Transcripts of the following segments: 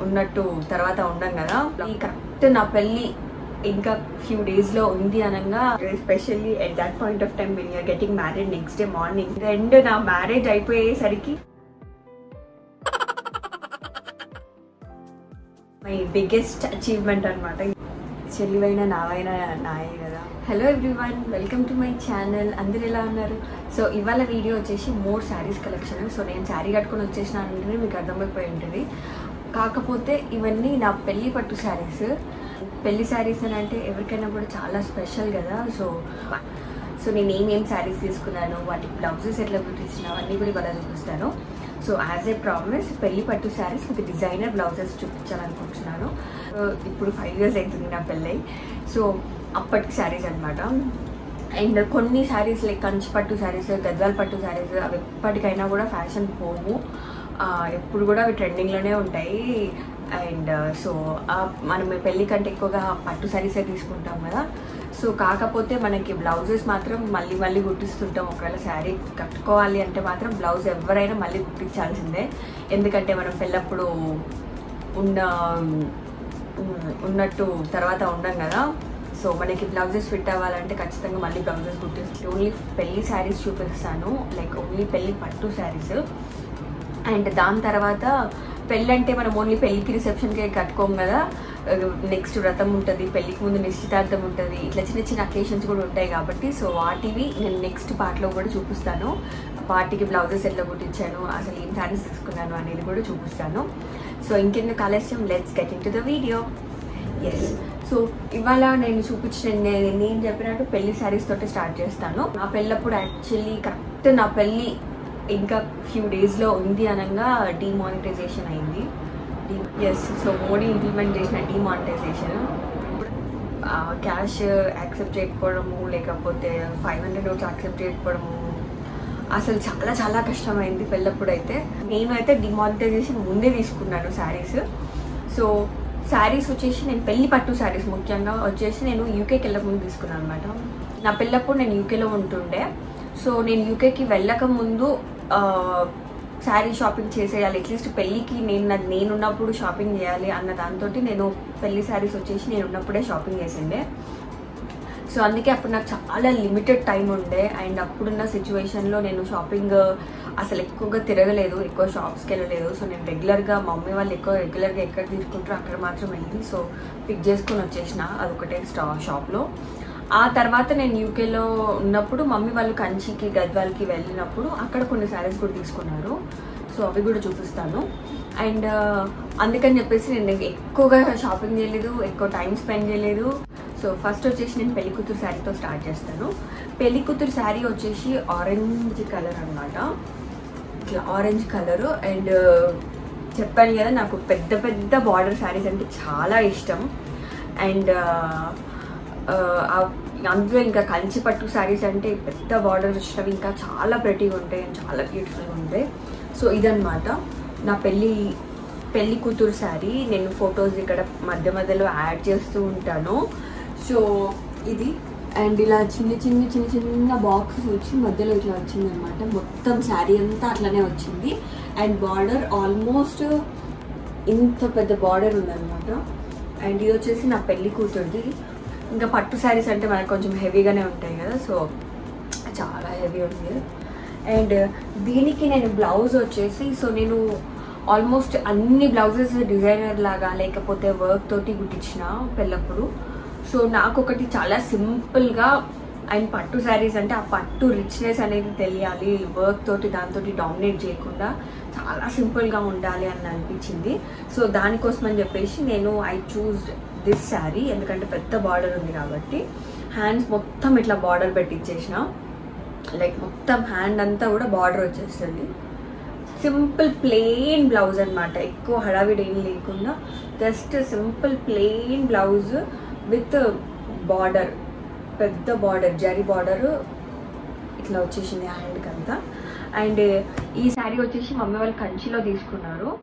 ఉన్నట్టు తర్వాత ఉండం కదా ఈ కరెక్ట్ నా పెళ్ళి ఇంకా ఫ్యూ డేస్ లో ఉంది అనగా especially at that point of time when you're getting married next day morning రెండు నా మ్యారేజ్ అయిపోయేసరికి మై బిగ్గెస్ట్ అచీవ్మెంట్ అనమాట చెల్లివైన నావైనా నాయే కదా hello everyone welcome to my channel అందరు ఎలా ఉన్నారు సో ఇవాళ వీడియో వచ్చేసి మోర్ శారీస్ కలెక్షన్ సో నేను శారీ కట్టుకొని వచ్చేసిన అంటే మీకు అర్థమైపోయి ఉంటుంది కాకపోతే ఇవన్నీ నా పెళ్లి పట్టు శారీస్ పెళ్లి శారీస్ అని అంటే ఎవరికైనా కూడా చాలా స్పెషల్ కదా సో సో నేను ఏమేం శారీస్ తీసుకున్నాను వాటి బ్లౌజెస్ ఎట్లా కుట్టించిన అవన్నీ కూడా ఇవాళ చూపిస్తాను సో యాజ్ ఏ ప్రామిస్ పెళ్లి పట్టు శారీస్ విత్ డిజైనర్ బ్లౌజెస్ చూపించాలనుకుంటున్నాను Uh, ఇప్పుడు ఫైవ్ ఇయర్స్ అవుతుంది నా పెళ్ళై సో అప్పటికి శారీస్ అనమాట అండ్ కొన్ని శారీస్ లైక్ కంచి పట్టు శారీస్ గద్వాల్ పట్టు శారీస్ అవి ఎప్పటికైనా కూడా ఫ్యాషన్ పోవు ఆ, ఎప్పుడు కూడా అవి ట్రెండింగ్లోనే ఉంటాయి అండ్ సో మనం పెళ్లి కంటే ఎక్కువగా పట్టు శారీసే తీసుకుంటాం కదా సో కాకపోతే మనకి బ్లౌజెస్ మాత్రం మళ్ళీ మళ్ళీ కుట్టిస్తుంటాం ఒకవేళ శారీ కట్టుకోవాలి అంటే మాత్రం బ్లౌజ్ ఎవరైనా మళ్ళీ కుట్టించాల్సిందే ఎందుకంటే మనం పెళ్ళప్పుడు ఉన్న ఉమ్, ఉన్నట్టు తర్వాత ఉండం కదా సో మనకి బ్లౌజెస్ ఫిట్ అవ్వాలంటే ఖచ్చితంగా మళ్ళీ బ్లౌజెస్ కుట్టిస్తాను ఓన్లీ పెళ్లి శారీస్ చూపిస్తాను లైక్ ఓన్లీ పెళ్లి పట్టు శారీస్ అండ్ దాని తర్వాత పెళ్ళి అంటే మనం ఓన్లీ పెళ్ళికి రిసెప్షన్కే కట్టుకోం కదా నెక్స్ట్ వ్రతం ఉంటుంది పెళ్ళికి ముందు నిశ్చితార్థం ఉంటుంది ఇట్లా చిన్న చిన్న అకేషన్స్ కూడా ఉంటాయి కాబట్టి సో వాటివి నేను నెక్స్ట్ పార్ట్లో కూడా చూపిస్తాను వాటికి బ్లౌజెస్ ఎట్లా కుట్టించాను అసలు ఏం శారీస్ తీసుకున్నాను అనేది కూడా చూపిస్తాను సో ఇంకెందుకు ఆలస్యం let's get into the video yes so ఇవాళ నేను చూపించిన నేను నేను చెప్పినట్టు పెళ్లి శారీస్ తోటి స్టార్ట్ చేస్తాను నా పెళ్ళప్పుడు యాక్చువల్లీ కరెక్ట్ నా పెళ్ళి ఇంకా ఫ్యూ డేస్లో ఉంది అనగా డిమానిటైజేషన్ అయింది ఎస్ సో మోడీ ఇంప్లిమెంట్ చేసిన డిమానిటైజేషన్ క్యాష్ యాక్సెప్ట్ చేయకపోవడము లేకపోతే ఫైవ్ హండ్రెడ్ నోట్స్ యాక్సెప్ట్ చేయకపోవడము అసలు చాలా చాలా కష్టమైంది పెళ్ళప్పుడు అయితే నేను అయితే డిమానిటైజేషన్ ముందే తీసుకున్నాను శారీస్ సో శారీస్ వచ్చేసి నేను పెళ్లి పట్టు శారీస్ ముఖ్యంగా వచ్చేసి నేను యూకేకి వెళ్ళక ముందు తీసుకున్నాను అనమాట నా పెళ్ళప్పుడు నేను యూకేలో ఉంటుండే సో నేను యూకేకి వెళ్ళక ముందు శారీ షాపింగ్ చేసేయాలి అట్లీస్ట్ పెళ్ళికి నేను నా- నేనున్నప్పుడు షాపింగ్ చేయాలి అన్న దాంతో నేను పెళ్లి శారీస్ వచ్చేసి నేను ఉన్నప్పుడే షాపింగ్ చేసిండే సో అందుకే అప్పుడు నాకు చాలా లిమిటెడ్ టైం ఉండే అండ్ అప్పుడున్న సిచ్యువేషన్లో నేను షాపింగ్ అసలు ఎక్కువగా తిరగలేదు ఎక్కువ షాప్స్కి వెళ్ళలేదు సో నేను రెగ్యులర్గా మా మమ్మీ వాళ్ళు ఎక్కువ రెగ్యులర్గా ఎక్కడ తీసుకుంటారో అక్కడ మాత్రం వెళ్ళి సో పిక్ చేసుకొని వచ్చేసిన అదొకటే స్టా షాప్లో ఆ తర్వాత నేను యూకేలో ఉన్నప్పుడు మమ్మీ వాళ్ళు కంచికి గద్వాల్కి వెళ్ళినప్పుడు అక్కడ కొన్ని శారీస్ కూడా తీసుకున్నారు సో అవి కూడా చూపిస్తాను అండ్ అందుకని చెప్పేసి నేను ఎక్కువగా షాపింగ్ చేయలేదు ఎక్కువ టైం స్పెండ్ చేయలేదు సో ఫస్ట్ వచ్చేసి నేను పెళ్లి కూతురు శారీతో స్టార్ట్ చేస్తాను పెళ్లి కూతురు శారీ వచ్చేసి ఆరెంజ్ కలర్ అన్నమాట ఇట్లా ఆరెంజ్ కలర్ అండ్ చెప్పాను కదా నాకు పెద్ద పెద్ద బార్డర్ శారీస్ అంటే చాలా ఇష్టం అండ్ అందులో ఇంకా కంచి పట్టు శారీస్ అంటే పెద్ద బార్డర్స్ వచ్చినవి ఇంకా చాలా ప్రెటీగా ఉంటాయి and చాలా బ్యూటిఫుల్గా ఉంటాయి సో ఇదన్నమాట నా పెళ్ళి పెళ్లి కూతురు శారీ నేను ఫొటోస్ ఇక్కడ మధ్య మధ్యలో యాడ్ చేస్తూ ఉంటాను సో ఇది అండ్ ఇలా చిన్న చిన్న చిన్న చిన్న బాక్సెస్ వచ్చి మధ్యలో ఇట్లా వచ్చింది అనమాట మొత్తం శారీ అంతా అట్లనే వచ్చింది అండ్ బార్డర్ ఆల్మోస్ట్ ఇంత పెద్ద బార్డర్ ఉందన్నమాట అండ్ ఇది వచ్చేసి నా పెళ్లి కూతురుది ఇంకా పట్టు శారీస్ అంటే మనకు కొంచెం హెవీగానే ఉంటాయి కదా సో చాలా హెవీ ఉంది అండ్ దీనికి నేను బ్లౌజ్ వచ్చేసి సో నేను ఆల్మోస్ట్ అన్ని బ్లౌజెస్ డిజైనర్ లాగా లేకపోతే వర్క్ తోటి కుట్టించిన పెళ్ళప్పుడు సో నాకు ఒకటి చాలా సింపుల్గా అండ్ పట్టు శారీస్ అంటే ఆ పట్టు రిచ్నెస్ అనేది తెలియాలి వర్క్ తోటి దాంతో డామినేట్ చేయకుండా చాలా సింపుల్గా ఉండాలి అని అనిపించింది సో దానికోసం అని చెప్పేసి నేను ఐ చూస్ దిస్ శారీ ఎందుకంటే పెద్ద బార్డర్ ఉంది కాబట్టి హ్యాండ్స్ మొత్తం ఇట్లా బార్డర్ పెట్టించేసిన లైక్ మొత్తం హ్యాండ్ అంతా కూడా బార్డర్ వచ్చేస్తుంది సింపుల్ ప్లెయిన్ బ్లౌజ్ అన్నమాట ఎక్కువ హడావిడి ఏం లేకుండా just simple plain blouse with border పెద్ద బార్డర్ జరీ బార్డర్ ఇట్లా వచ్చేసింది హ్యాండ్కి అంతా అండ్ ఈ శారీ వచ్చేసి మమ్మీ వాళ్ళు కంచిలో తీసుకున్నారు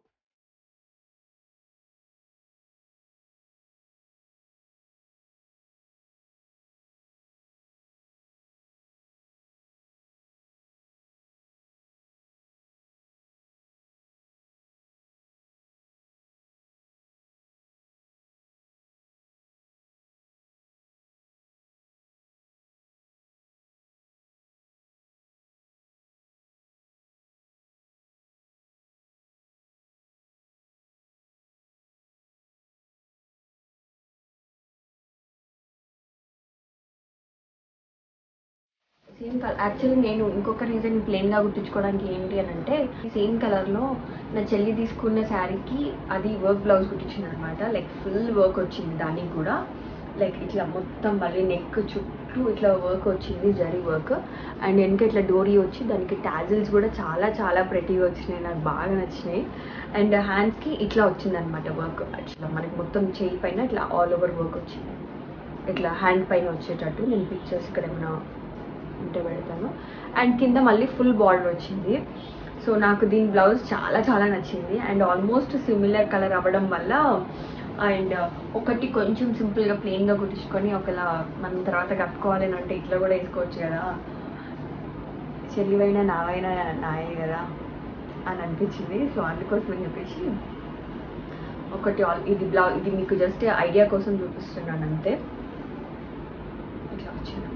సేమ్ కలర్ యాక్చువల్లీ నేను ఇంకొక రీజన్ ప్లెయిన్గా కుట్టించుకోవడానికి ఏంటి అని అంటే సేమ్ కలర్లో నా చెల్లి తీసుకున్న శారీకి అది వర్క్ బ్లౌజ్ కుట్టించింది అనమాట లైక్ ఫుల్ వర్క్ వచ్చింది దానికి కూడా లైక్ ఇట్లా మొత్తం మళ్ళీ నెక్ చుట్టూ ఇట్లా వర్క్ వచ్చింది జరీ వర్క్ అండ్ వెనక ఇట్లా డోరీ వచ్చి దానికి టాజిల్స్ కూడా చాలా చాలా ప్రెటీగా వచ్చినాయి నాకు బాగా నచ్చినాయి అండ్ హ్యాండ్స్కి ఇట్లా వచ్చిందనమాట వర్క్ ఇట్లా మనకి మొత్తం చేయి పైన ఇట్లా ఆల్ ఓవర్ వర్క్ వచ్చింది ఇట్లా హ్యాండ్ పైన వచ్చేటట్టు నేను పిక్చర్స్ ఇక్కడ ఏమైనా ఉంటే పెడతాను అండ్ కింద మళ్ళీ ఫుల్ బార్డర్ వచ్చింది సో నాకు దీని బ్లౌజ్ చాలా చాలా నచ్చింది అండ్ ఆల్మోస్ట్ సిమిలర్ కలర్ అవ్వడం వల్ల అండ్ ఒకటి కొంచెం సింపుల్గా ప్లెయిన్గా కుట్టించుకొని ఒకలా మనం తర్వాత కట్టుకోవాలి అని అంటే ఇట్లా కూడా వేసుకోవచ్చు కదా చెల్లివైనా నావైనా నాయే కదా అని అనిపించింది సో అందుకోసం అని చెప్పేసి ఒకటి ఆల్ ఇది బ్లౌజ్ ఇది మీకు జస్ట్ ఐడియా కోసం చూపిస్తున్నాను అంతే ఇట్లా వచ్చిందనమాట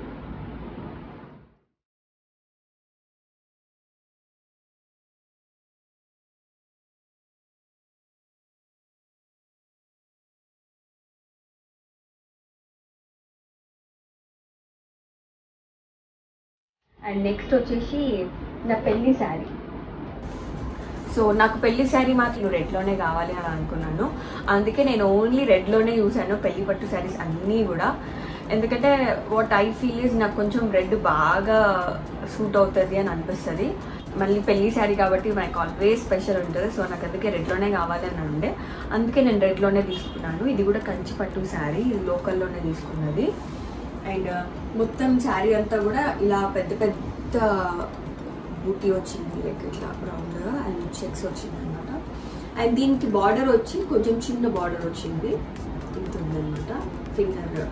అండ్ నెక్స్ట్ వచ్చేసి నా పెళ్లి శారీ సో నాకు పెళ్లి శారీ మాత్రం రెడ్లోనే కావాలి అని అనుకున్నాను అందుకే నేను ఓన్లీ రెడ్లోనే చూసాను పెళ్లి పట్టు శారీస్ అన్నీ కూడా ఎందుకంటే వాట్ ఐ ఫీల్ ఈజ్ నాకు కొంచెం రెడ్ బాగా సూట్ అవుతుంది అని అనిపిస్తుంది మళ్ళీ పెళ్లి శారీ కాబట్టి మనకు ఆల్వేస్ స్పెషల్ ఉంటుంది సో నాకు అందుకే రెడ్లోనే కావాలి అని ఉండే అందుకే నేను రెడ్లోనే తీసుకున్నాను ఇది కూడా కంచి పట్టు శారీ ఇది లోకల్లోనే తీసుకున్నది అండ్ మొత్తం శారీ అంతా కూడా ఇలా పెద్ద పెద్ద బూటీ వచ్చింది లైక్ ఇట్లా రౌండ్గా అండ్ చెక్స్ వచ్చింది అనమాట అండ్ దీనికి బార్డర్ వచ్చి కొంచెం చిన్న బార్డర్ వచ్చింది ఇంత ఉందన్నమాట ఫింగర్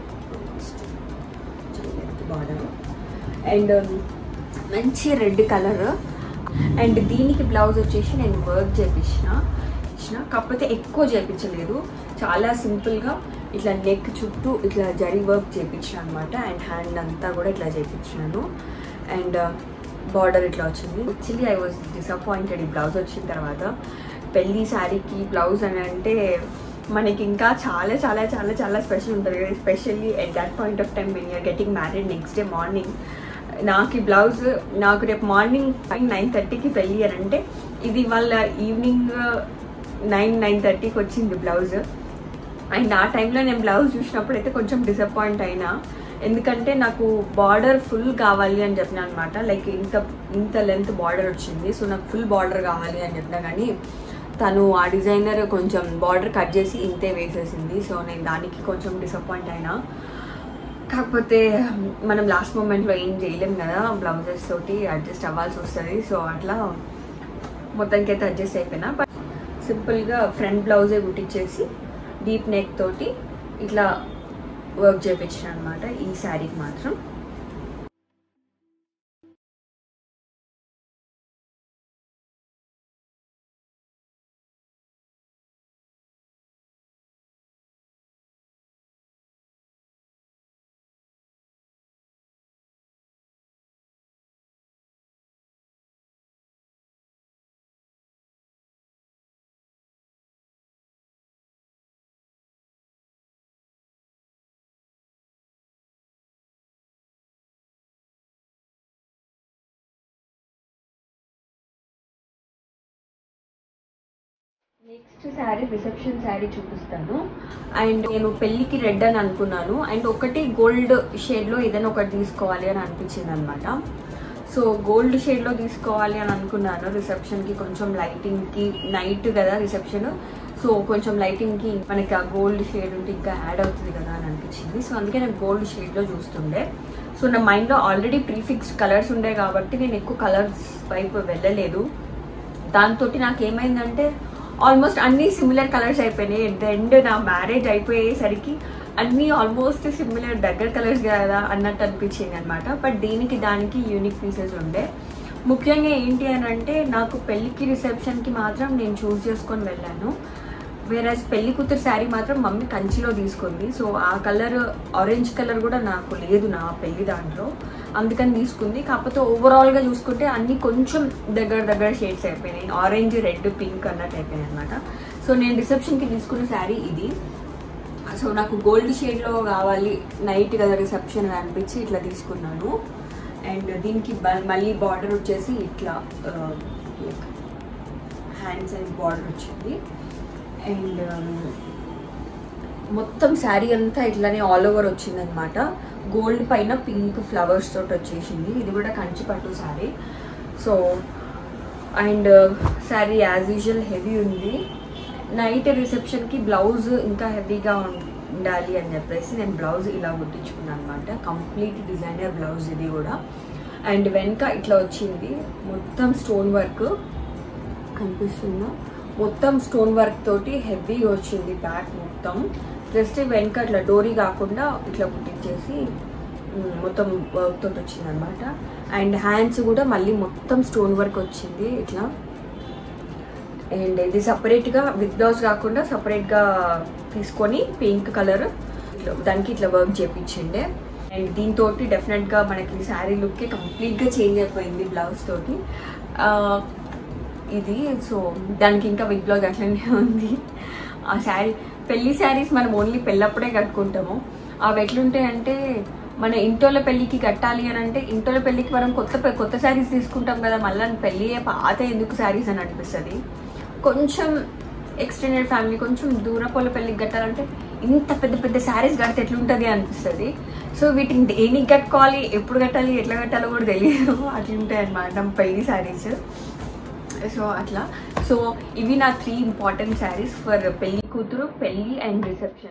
బార్డర్ అండ్ మంచి రెడ్ కలర్ అండ్ దీనికి బ్లౌజ్ వచ్చేసి నేను వర్క్ చేపించిన ఇచ్చిన కాకపోతే ఎక్కువ చేపించలేదు చాలా సింపుల్గా ఇట్లా నెక్ చుట్టూ ఇట్లా జరీ వర్క్ చేపించిన అనమాట అండ్ హ్యాండ్ అంతా కూడా ఇట్లా చేపించినాను అండ్ బార్డర్ ఇట్లా వచ్చింది యాక్చువల్లీ ఐ వాజ్ డిసప్పాయింటెడ్ ఈ బ్లౌజ్ వచ్చిన తర్వాత పెళ్ళి శారీకి బ్లౌజ్ అని అంటే మనకి ఇంకా చాలా చాలా చాలా చాలా స్పెషల్ ఉంటుంది కదా especially at that point of time when you're getting married next day morning నాకు ఈ బ్లౌజ్ నాకు రేపు మార్నింగ్ ఫైవ్ నైన్ థర్టీకి పెళ్ళి అని అంటే ఇది వాళ్ళ ఈవినింగ్ నైన్ నైన్ థర్టీకి వచ్చింది బ్లౌజ్ అండ్ ఆ టైంలో నేను బ్లౌజ్ చూసినప్పుడు అయితే కొంచెం డిసప్పాయింట్ అయినా ఎందుకంటే నాకు బార్డర్ ఫుల్ కావాలి అని చెప్పిన అనమాట లైక్ ఇంత ఇంత లెంత్ బార్డర్ వచ్చింది సో నాకు ఫుల్ బార్డర్ కావాలి అని చెప్పినా కానీ తను ఆ డిజైనర్ కొంచెం బార్డర్ కట్ చేసి ఇంతే వేసేసింది సో నేను దానికి కొంచెం డిసప్పాయింట్ అయినా కాకపోతే మనం లాస్ట్ మూమెంట్లో ఏం చేయలేం కదా బ్లౌజెస్ తోటి అడ్జస్ట్ అవ్వాల్సి వస్తుంది సో అట్లా మొత్తానికి అయితే అడ్జస్ట్ అయిపోయినా బట్ సింపుల్గా ఫ్రంట్ బ్లౌజే కుట్టించేసి డీప్ నెక్ తోటి ఇట్లా వర్క్ చేయించిన అనమాట ఈ శారీకి మాత్రం నెక్స్ట్ శారీ రిసెప్షన్ శారీ చూపిస్తాను అండ్ నేను పెళ్ళికి రెడ్ అని అనుకున్నాను అండ్ ఒకటి గోల్డ్ షేడ్లో ఏదైనా ఒకటి తీసుకోవాలి అని అనిపించింది అనమాట సో గోల్డ్ షేడ్లో తీసుకోవాలి అని అనుకున్నాను రిసెప్షన్కి కొంచెం లైటింగ్కి నైట్ కదా రిసెప్షన్ సో కొంచెం లైటింగ్కి మనకి ఆ గోల్డ్ షేడ్ ఉంటే ఇంకా యాడ్ అవుతుంది కదా అని అనిపించింది సో అందుకే నేను గోల్డ్ షేడ్లో చూస్తుండే సో నా మైండ్లో ఆల్రెడీ ప్రీఫిక్స్డ్ కలర్స్ ఉండే కాబట్టి నేను ఎక్కువ కలర్స్ వైపు వెళ్ళలేదు దాంతో నాకు ఏమైందంటే ఆల్మోస్ట్ అన్ని సిమిలర్ కలర్స్ అయిపోయినాయి ఎట్ ద ఎండ్ నా మ్యారేజ్ అయిపోయేసరికి అన్నీ ఆల్మోస్ట్ సిమిలర్ దగ్గర కలర్స్ కదా అన్నట్టు అనిపించింది అనమాట బట్ దీనికి దానికి యూనిక్ పీసెస్ ఉండే ముఖ్యంగా ఏంటి అని అంటే నాకు పెళ్ళికి రిసెప్షన్కి మాత్రం నేను చూస్ చేసుకొని వెళ్ళాను వేరే పెళ్లి కూతురు శారీ మాత్రం మమ్మీ కంచిలో తీసుకుంది సో ఆ కలర్ ఆరెంజ్ కలర్ కూడా నాకు లేదు నా పెళ్లి దాంట్లో అందుకని తీసుకుంది కాకపోతే ఓవరాల్గా చూసుకుంటే అన్ని కొంచెం దగ్గర దగ్గర షేడ్స్ అయిపోయినాయి ఆరెంజ్ రెడ్ పింక్ అన్నట్టు అయిపోయినాయి అనమాట సో నేను రిసెప్షన్కి తీసుకున్న శారీ ఇది సో నాకు గోల్డ్ షేడ్లో కావాలి నైట్ కదా రిసెప్షన్ అని అనిపించి ఇట్లా తీసుకున్నాను అండ్ దీనికి బ- మళ్ళీ బార్డర్ వచ్చేసి ఇట్లా హ్యాండ్స్ అండ్ బార్డర్ వచ్చింది అండ్ మొత్తం శారీ అంతా ఇట్లానే ఆల్ ఓవర్ వచ్చింది అనమాట గోల్డ్ పైన పింక్ ఫ్లవర్స్ తోటి వచ్చేసింది ఇది కూడా కంచి పట్టు sari so and sari as usual heavy ఉంది నైట్ రిసెప్షన్కి బ్లౌజ్ ఇంకా హెవీగా ఉండాలి అని చెప్పేసి నేను బ్లౌజ్ ఇలా కుట్టించుకున్నాను అనమాట కంప్లీట్ డిజైనర్ బ్లౌజ్ ఇది కూడా అండ్ వెనక ఇట్లా వచ్చింది మొత్తం స్టోన్ వర్క్ కనిపిస్తుందా మొత్తం స్టోన్ వర్క్ తోటి హెవీగా వచ్చింది బ్యాక్ మొత్తం జస్ట్ వెనక ఇట్లా డోరీ కాకుండా ఇట్లా కుట్టించేసి ఉమ్, మొత్తం వర్క్ తోటి వచ్చింది అనమాట అండ్ హ్యాండ్స్ కూడా మళ్ళీ మొత్తం స్టోన్ వర్క్ వచ్చింది ఇట్లా అండ్ ఇది సపరేట్గా విత్ బ్లౌజ్ కాకుండా సపరేట్గా తీసుకొని పింక్ కలర్ దానికి ఇట్లా వర్క్ చేపించిండే అండ్ దీంతో డెఫినెట్గా మనకి శారీ లుక్కే కంప్లీట్గా చేంజ్ అయిపోయింది బ్లౌజ్ తోటి ఆ, ఇది సో దానికి ఇంకా విత్ బ్లౌజ్ అట్లనే ఉంది ఆ శారీ పెళ్లి శారీస్ మనం ఓన్లీ పెళ్ళప్పుడే కట్టుకుంటాము అవి ఎట్లుంటాయంటే మన ఇంటోళ్ళ పెళ్ళికి కట్టాలి అని అంటే ఇంటోళ్ళ పెళ్ళికి మనం కొత్త పె- కొత్త శారీస్ తీసుకుంటాం కదా మళ్ళీ పెళ్ళి పాత ఎందుకు శారీస్ అని అనిపిస్తుంది కొంచెం ఎక్స్టెండెడ్ ఫ్యామిలీ కొంచెం దూరపోల పెళ్ళికి కట్టాలంటే ఇంత పెద్ద పెద్ద శారీస్ కడితే ఎట్లుంటుంది అనిపిస్తుంది సో వీటిని దేనికి కట్టుకోవాలి ఎప్పుడు కట్టాలి ఎట్లా కట్టాలో కూడా తెలియదు అట్లుంటాయి అనమాట పెళ్లి శారీస్ సో అట్లా సో ఇవి నా త్రీ ఇంపార్టెంట్ శారీస్ ఫర్ పెళ్లి కూతురు పెళ్లి అండ్ రిసెప్షన్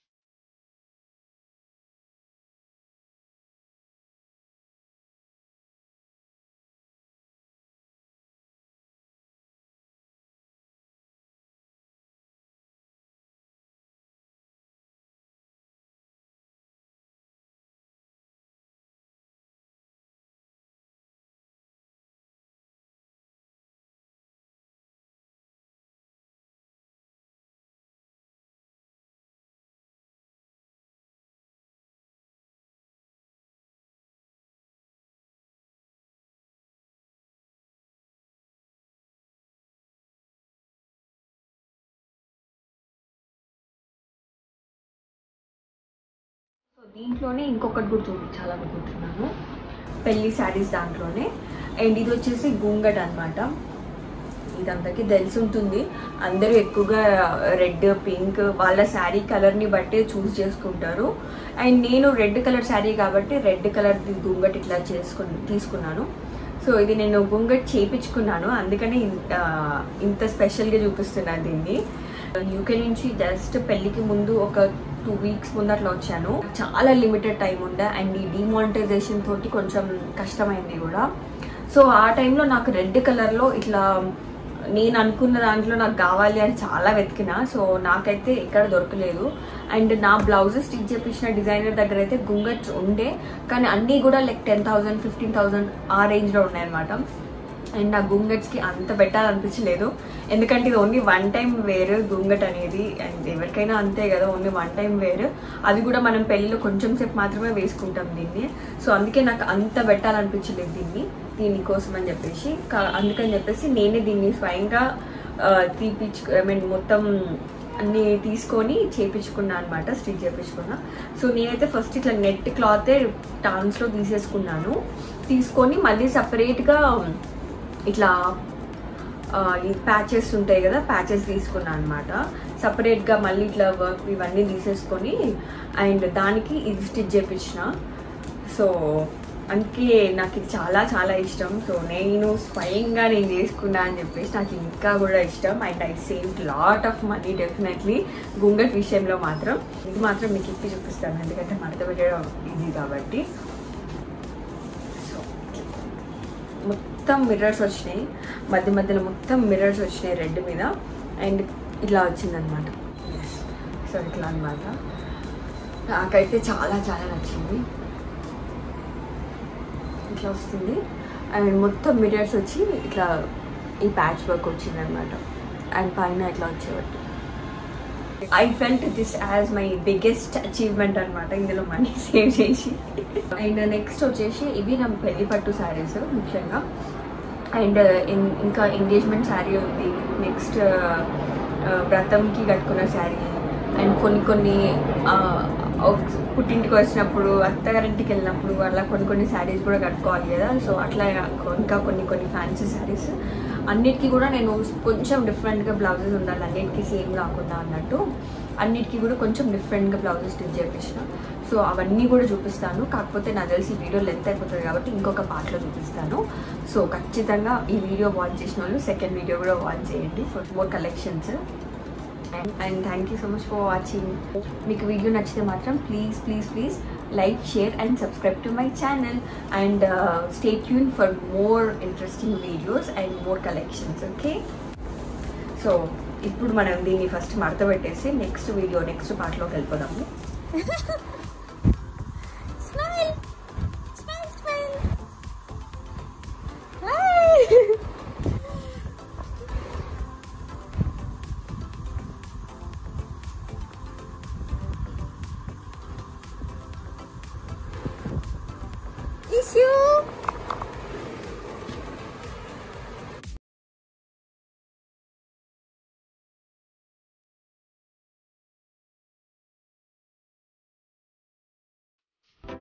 సో దీంట్లోనే ఇంకొకటి కూడా చూపించాలనుకుంటున్నాను పెళ్లి శారీస్ దాంట్లోనే అండ్ ఇది వచ్చేసి గుంగట్ అన్నమాట ఇది అందరికీ తెలిసి ఉంటుంది అందరూ ఎక్కువగా రెడ్ పింక్ వాళ్ళ శారీ కలర్ని బట్టి చూస్ చేసుకుంటారు అండ్ నేను రెడ్ కలర్ శారీ కాబట్టి రెడ్ కలర్ గుంగట్ ఇట్లా చేసుకుని తీసుకున్నాను సో ఇది నేను గుంగట్ చేపించుకున్నాను అందుకనే ఇంత ఇంత స్పెషల్గా చూపిస్తున్నాను దీన్ని యూకే నుంచి జస్ట్ పెళ్ళికి ముందు ఒక టూ వీక్స్ ముందు అట్లా వచ్చాను చాలా లిమిటెడ్ టైం ఉండే అండ్ ఈ డిమానిటైజేషన్ తోటి కొంచెం కష్టమైంది కూడా సో ఆ టైంలో నాకు రెడ్ కలర్లో ఇట్లా నేను అనుకున్న దాంట్లో నాకు కావాలి అని చాలా వెతికిన సో నాకైతే ఎక్కడ దొరకలేదు అండ్ నా బ్లౌజ్ స్టిచ్ చేపించిన డిజైనర్ దగ్గర అయితే గుంగట్స్ ఉండే కానీ అన్నీ కూడా like ten thousand fifteen thousand ఆ రేంజ్లో ఉన్నాయన్నమాట అండ్ నా గుంగట్స్కి అంత పెట్టాలనిపించలేదు ఎందుకంటే ఇది only one time wear ghoonghat అనేది అండ్ ఎవరికైనా అంతే కదా ఓన్లీ వన్ టైం వేర్ అది కూడా మనం పెళ్ళిలో కొంచెం సేపు మాత్రమే వేసుకుంటాం దీన్ని సో అందుకే నాకు అంత పెట్టాలనిపించలేదు దీన్ని దీనికోసం అని చెప్పేసి కా- అందుకని చెప్పేసి నేనే దీన్ని స్వయంగా ఆ, తీపిచ్చు ఐ మీన్ మొత్తం అన్ని తీసుకొని చేపించుకున్నా అనమాట స్టిచ్ చేపించుకున్నా సో నేనైతే ఫస్ట్ ఇట్లా నెట్ క్లాతే టాన్స్లో తీసేసుకున్నాను తీసుకొని మళ్ళీ సపరేట్గా ఇట్లా ఆ, ఈ ప్యాచెస్ ఉంటాయి కదా ప్యాచెస్ తీసుకున్నాను అనమాట సపరేట్గా మళ్ళీ ఇట్లా వర్క్ ఇవన్నీ తీసేసుకొని అండ్ దానికి ఇది స్టిచ్ చేపించిన సో అందుకే నాకు ఇది చాలా చాలా ఇష్టం సో నేను స్వయంగా నేను చేసుకున్నా అని చెప్పేసి నాకు ఇంకా కూడా ఇష్టం and I save lot of money definitely గుంగట్ విషయంలో మాత్రం ఇది మాత్రం మీకు ఇప్పి చూపిస్తాను ఎందుకంటే మడత పెట్టడం ఈజీ కాబట్టి సో మొత్తం మిర్రర్స్ వచ్చినాయి మధ్య మధ్యలో మొత్తం మిర్రర్స్ వచ్చినాయి రెడ్ మీద అండ్ ఇట్లా వచ్చిందనమాట సో ఇట్లా అనమాట నాకైతే చాలా చాలా నచ్చింది ఇట్లా వస్తుంది అండ్ మొత్తం మిర్రర్స్ వచ్చి ఇట్లా ఈ ప్యాచ్ వర్క్ వచ్చింది అనమాట అండ్ పైన ఇట్లా వచ్చేవాటి I felt this as my biggest achievement అనమాట ఇందులో మనీ సేవ్ చేసి అండ్ నెక్స్ట్ వచ్చేసి ఇవి నా పెళ్లి పట్టు శారీస్ ముఖ్యంగా అండ్ ఇంకా ఎంగేజ్మెంట్ శారీ ఉంది నెక్స్ట్ వ్రతంకి కట్టుకున్న శారీ అండ్ కొన్ని కొన్ని ఆ, ఒక- పుట్టింటికి వచ్చినప్పుడు అత్తగారింటికి వెళ్ళినప్పుడు అలా కొన్ని కొన్ని శారీస్ కూడా కట్టుకోవాలి కదా సో అట్లా ఇంకా కొన్ని కొన్ని ఫ్యాన్సీ శారీస్ అన్నిటికీ కూడా నేను కొంచెం డిఫరెంట్గా బ్లౌజెస్ ఉండాలి అన్నిటికీ సేమ్ కాకుండా అన్నట్టు అన్నిటికీ కూడా కొంచెం డిఫరెంట్గా బ్లౌజెస్ స్టిచ్ చేయించిన సో అవన్నీ కూడా చూపిస్తాను కాకపోతే నాకు తెలిసి ఈ వీడియో లెంత్ అయిపోతుంది కాబట్టి ఇంకొక పార్ట్లో చూపిస్తాను సో ఖచ్చితంగా ఈ వీడియో వాచ్ చేసిన వాళ్ళు సెకండ్ వీడియో కూడా వాచ్ చేయండి for more collections and and thank you so much for watching మీకు వీడియో నచ్చితే మాత్రం please please please like share and subscribe to my channel and stay tune for more interesting videos and more collections okay so ఇప్పుడు మనం దీన్ని first మడత పెట్టేసి next video next పార్ట్లోకి వెళ్ళిపోదాము Smile! Smile, smile! Hi! Issue!